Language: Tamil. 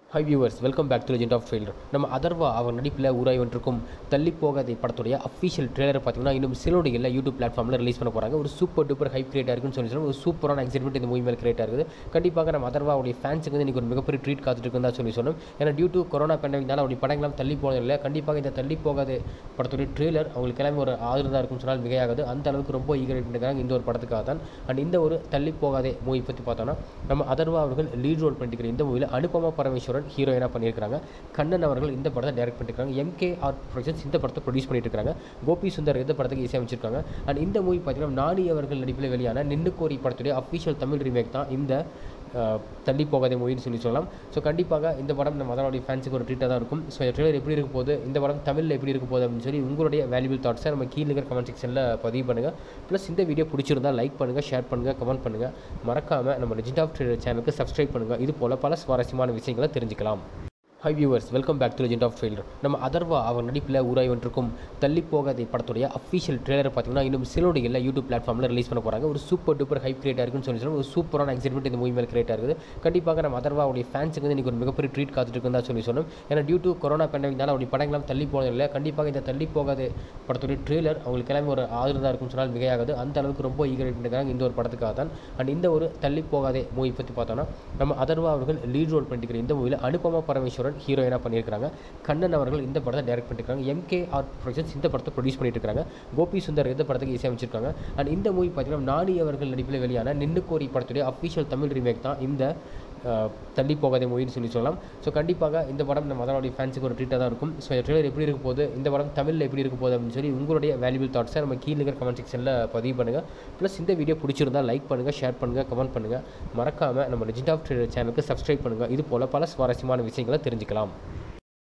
high viewers welcome back to legend of failure நம்ம அதர்வா அவர் நடிப்பில் உருவாகி வந்திருக்கும் தள்ளி போகாத படத்துடைய அஃபிஷியல் ட்ரெய்லர் பார்த்தீங்கன்னா இன்னும் சில நொடிகளில் யூடியூப் பிளாட்ஃபார்மில் ரிலீஸ் பண்ண போகிறாங்க ஒரு சூப்பர் டூப்பர் ஹைப் கிரியேட் இருக்குன்னு சொல்லி சொன்னா ஒரு சூப்பரான எக்ஸைட்மெண்ட் இந்த மூவி மேலே கிரியேட் ஆகுது கண்டிப்பாக நம்ம அதர்வாவுடைய ஃபேன்ஸுக்கு வந்து இன்றைக்கி ஒரு மிகப்பெரிய ட்ரீட் காத்துட்டு இருக்குன்னு தான் சொல்லி சொன்னோம் ஏன்னா டியூ டு கொரோனா பேண்டமிக்னால அவருடைய படங்கள்லாம் தள்ளி போனது இல்லை கண்டிப்பாக இந்த தள்ளி போகாத படத்துடைய ட்ரெய்லர் அவங்களுக்கு எல்லாமே ஒரு ஆதரவாக இருக்கும்னு சொன்னால் மிகையாகுது அந்த அளவுக்கு ரொம்ப ஈகர் பண்ணிருக்காங்க இந்த ஒரு படத்துக்காக தான் அண்ட் இந்த ஒரு தள்ளி போகாதே மூவி பற்றி பார்த்தோன்னா நம்ம அதர்வா அவர்கள் லீட் ரோல் பண்ணிருக்கிற இந்த மூவியில் அனுபமா பரமேஸ்வரன் ஹீரோயினாக பண்ணியிருக்காங்க கண்ணன் அவர்கள் இந்த படத்தை டைரக்ட் பண்ணிருக்காங்க எம்கே ஆர் ப்ரொடக்ஷன்ஸ் இந்த படத்தை ப்ரொடியூஸ் பண்ணிட்டு இருக்காங்க கோபி சுந்தர் இந்த படத்துக்கு இசையமைச்சிருக்காங்க அண்ட் இந்த மூவி பார்த்தீங்கன்னா நானி அவர்கள் நடிப்பில் வெளியான நின்னுக்கோரி படத்துடைய அஃபிஷியல் தமிழ் ரீமேக் தான் இந்த அஹ், தள்ளி போகாதே மூவின்னு சொல்லி சொல்லலாம் ஸோ கண்டிப்பாக இந்த படம் நம்ம அதனுடைய ஃபேன்ஸுக்கு ஒரு ட்ரீட்டாக தான் இருக்கும் ஸோ ட்ரெய்லர் எப்படி இருக்க போகுது இந்த படம் தமிழில் எப்படி இருக்க போகுது அப்படின்னு சொல்லி உங்களுடைய வேல்யூபிள் தாட்ஸை நம்ம கீழே இருக்கிற கமெண்ட் செக்ஷனில் பதிவு பண்ணுங்கள் ப்ளஸ் இந்த வீடியோ பிடிச்சிருந்தா லைக் பண்ணுங்கள் ஷேர் பண்ணுங்கள் கமெண்ட் பண்ணுங்கள் மறக்காமல் நம்ம லெஜெண்ட் ஆஃப் ட்ரெய்லர் சேனலுக்கு சப்ஸ்கிரைப் பண்ணுங்கள் இது போல் பல சுவாரஸ்யமான விஷயங்களை தெரிஞ்சுக்கலாம் hi viewers welcome back to legend of failure நம்ம அதர்வா அவர் நடிப்பில் உருவாகி வந்திருக்கும் தள்ளி போகாத படத்துடைய அஃபிஷியல் ட்ரெய்லர் பார்த்தீங்கன்னா இன்னும் சில நொடிகளில் யூடியூப் பிளாட்ஃபார்மில் ரிலீஸ் பண்ண போகிறாங்க ஒரு சூப்பர் டூப்பர் ஹைப் கிரியேட் இருக்குன்னு சொல்லி சொன்னா ஒரு சூப்பரான எக்ஸைட்மெண்ட் இந்த மூவி மேலே கிரியேட் ஆகுது கண்டிப்பாக நம்ம அதர்வாவுடைய ஃபேன்ஸுக்கு வந்து இன்றைக்கி ஒரு மிகப்பெரிய ட்ரீட் காத்துட்டு இருக்குன்னு தான் சொல்லி சொன்னோம் ஏன்னா டியூ டு கொரோனா பேண்டமிக்னால அவருடைய படங்கள்லாம் தள்ளி போனது இல்லை கண்டிப்பாக இந்த தள்ளி போகாத படத்துடைய ட்ரெய்லர் அவங்களுக்கு எல்லாமே ஒரு ஆதரவாக இருக்கும்னு சொன்னால் மிகையாகுது அந்த அளவுக்கு ரொம்ப ஈகர் பண்ணிருக்காங்க இந்த ஒரு படத்துக்காக தான் அண்ட் இந்த ஒரு தள்ளி போகாதே மூவி பற்றி பார்த்தோன்னா நம்ம அதர்வா அவர்கள் லீட் ரோல் பண்ணிருக்கிற இந்த மூவியில் அனுபமா பரமேஸ்வரன் ஹீரோயினாக பண்ணியிருக்காங்க கண்ணன் அவர்கள் இந்த படத்தை டைரக்ட் பண்ணிருக்காங்க எம்கே ஆர் ப்ரொடக்ஷன்ஸ் இந்த படத்தை ப்ரொடியூஸ் பண்ணிட்டு இருக்காங்க கோபி சுந்தர் இந்த படத்துக்கு இசையமைச்சிருக்காங்க அண்ட் இந்த மூவி பார்த்தீங்கன்னா நானி அவர்கள் நடிப்பில் வெளியான நின்னுக்கோரி படத்துடைய அஃபிஷியல் தமிழ் ரீமேக் தான் இந்த அஹ், தள்ளி போகாதே மூவின்னு சொல்லி சொல்லலாம் ஸோ கண்டிப்பாக இந்த படம் நம்ம அதனுடைய ஃபேன்ஸுக்கு ஒரு ட்ரீட்டாக தான் இருக்கும் ஸோ ட்ரெய்லர் எப்படி இருக்க போகுது இந்த படம் தமிழில் எப்படி இருக்க போகுது அப்படின்னு சொல்லி உங்களுடைய வேல்யூபிள் தாட்ஸை நம்ம கீழே இருக்கிற கமெண்ட் செக்ஷனில் பதிவு பண்ணுங்கள் ப்ளஸ் இந்த வீடியோ பிடிச்சிருந்தா லைக் பண்ணுங்கள் ஷேர் பண்ணுங்கள் கமெண்ட் பண்ணுங்கள் மறக்காமல் நம்ம லெஜெண்ட் ஆஃப் ட்ரெய்லர் சேனலுக்கு சப்ஸ்கிரைப் பண்ணுங்கள் இது போல் பல சுவாரஸ்யமான விஷயங்களை தெரிஞ்சுக்கலாம்